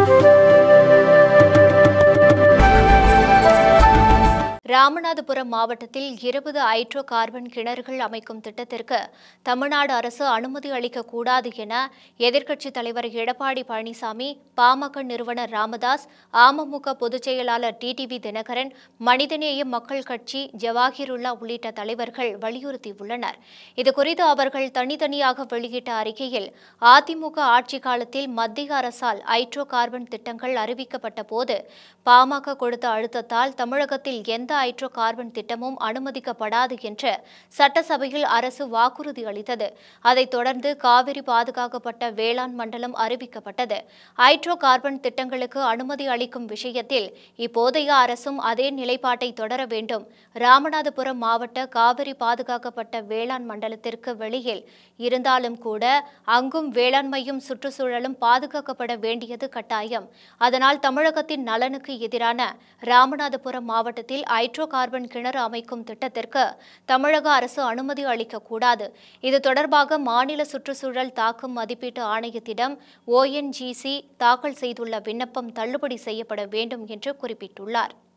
ராமநாதபுரம் மாவட்டத்தில் இருபது hydro carbon கிணறுகள் அமைக்கும் திட்டத்திற்கு தமிழ்நாடு அரசு அனுமதி அளிக்கக்கூடாது என எதிர்க்கட்சித் தலைவர் எடப்பாடி பழனிசாமி பாமக நிறுவனர் ராமதாஸ் அமமுக பொதுச் செயலாளர் டிடிவி தினகரன் மனிதநேய மக்கள் கட்சி ஜவாஹிருல்லா உள்ளிட்ட தலைவர்கள் வலியுறுத்தியுள்ளனர் இதுகுறித்து அவர்கள் தனித்தனியாக வெளியிட்ட அறிக்கையில் அதிமுக ஆட்சி காலத்தில் மத்திய அரசால் ஹைட்ரோ கார்பன் திட்டங்கள் அறிவிக்கப்பட்ட போது பாமக கொடுத்த அழுத்தத்தால் தமிழகத்தில் எந்த ஹைட்ரோ கார்பன் திட்டமும் அனுமதிக்கப்படாது என்று சட்டசபையில் அரசு வாக்குறுதி அளித்தது அதைத் தொடர்ந்து காவிரி பாதுகாக்கப்பட்ட வேளாண் மண்டலம் அறிவிக்கப்பட்டது ஹைட்ரோ கார்பன் திட்டங்களுக்கு அனுமதி அளிக்கும் விஷயத்தில் இப்போதைய அரசும் அதே நிலைப்பாட்டை தொடர வேண்டும் ராமநாதபுரம் மாவட்ட காவிரி பாதுகாக்கப்பட்ட வேளாண் மண்டலத்திற்கு வெளியில் இருந்தாலும் கூட அங்கும் வேளாண்மையும் சுற்றுச்சூழலும் பாதுகாக்கப்பட வேண்டியது கட்டாயம் அதனால் தமிழகத்தின் நலனுக்கு எதிரான ராமநாதபுரம் மாவட்டத்தில் ஹைட்ரோ கார்பன் கிணறு அமைக்கும் திட்டத்திற்கு தமிழக அரசு அனுமதி அளிக்கக்கூடாது இது தொடர்பாக மாநில சுற்றுச்சூழல் தாக்கம் மதிப்பீட்டு ஆணையத்திடம் ஓஎன்ஜிசி தாக்கல் செய்துள்ள விண்ணப்பம் தள்ளுபடி செய்யப்பட வேண்டும் என்று குறிப்பிட்டுள்ளார்